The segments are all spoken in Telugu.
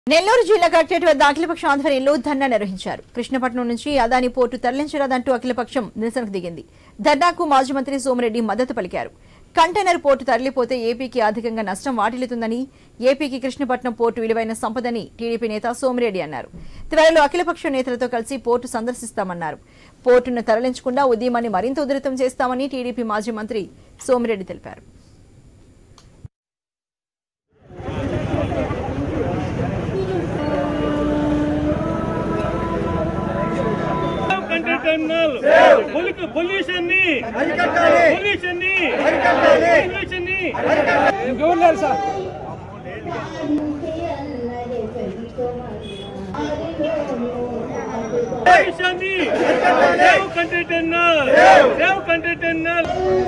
నెల్లూరు జిల్లా కలెక్టరేట్ వద్ద అఖిలపక్షం ఆధ్వర్యంలో ధర్నా నిర్వహించారు కృష్ణపట్నం నుంచి అదాని పోర్టు తరలించరాదంటూ అఖిలపక్షం నిరసనకు దిగింది ధర్నాకు మాజీ మంత్రి సోమిరెడ్డి మద్దతు పలికారు కంటైనర్ పోర్టు తరలిపోతే ఏపీకి అధికంగా నష్టం వాటిల్లుతుందని ఏపీకి కృష్ణపట్నం పోర్టు విలువైన సంపదని టీడీపీ నేత సోమిరెడ్డి అన్నారు త్వరలో అఖిలపక్షం నేతలతో కలిసి పోర్టు సందర్శిస్తామన్నారు పోర్టును తరలించకుండా ఉద్యమాన్ని మరింత ఉధృతం చేస్తామని టీడీపీ మాజీ మంత్రి సోమిరెడ్డి తెలిపారు కంట్రోల్ టెర్మినల్ పొల్యూషన్ ని పొల్యూషన్ ని పొల్యూషన్ ని పొల్యూషన్ ని save control terminal save control terminal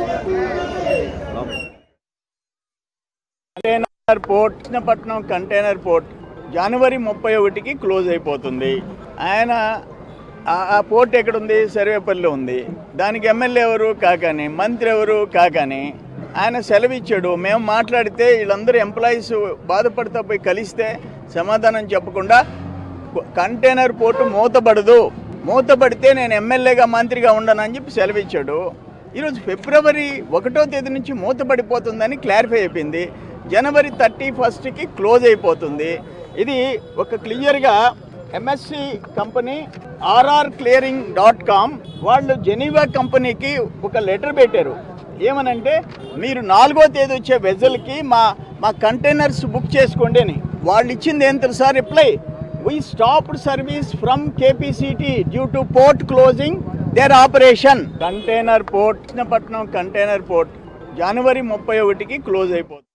container port Krishnapatnam container port జనవరి ముప్పై ఒకటికి క్లోజ్ అయిపోతుంది ఆయన ఆ- ఆ పోర్ట్ ఎక్కడుంది సర్వేపల్లిలో ఉంది దానికి ఎమ్మెల్యే ఎవరు కాకని మంత్రి ఎవరు కాకని ఆయన సెలవిచ్చాడు మేము మాట్లాడితే వీళ్ళందరూ ఎంప్లాయీస్ బాధపడతా పోయి కలిస్తే సమాధానం చెప్పకుండా కంటైనర్ పోర్టు మూతపడదు మూతపడితే నేను ఎమ్మెల్యేగా మంత్రిగా ఉండనని చెప్పి సెలవిచ్చాడు ఈరోజు ఫిబ్రవరి ఒకటో తేదీ నుంచి మూతపడిపోతుందని క్లారిఫై అయిపోయింది జనవరి థర్టీ ఫస్ట్కి క్లోజ్ అయిపోతుంది ఇది ఒక క్లియర్గా MSc company RR clearing dot com వాళ్ళు జెనీవా కంపెనీకి ఒక లెటర్ పెట్టారు ఏమనంటే మీరు నాలుగో తేదీ వచ్చే వెజల్కి మా మా కంటైనర్స్ బుక్ చేసుకోండి అని వాళ్ళు ఇచ్చింది ఏం తెలుసా reply we stopped service from KPCT due to port closing their operation container port Krishnapatnam container port జనవరి ముప్పై ఒకటికి క్లోజ్ అయిపోతుంది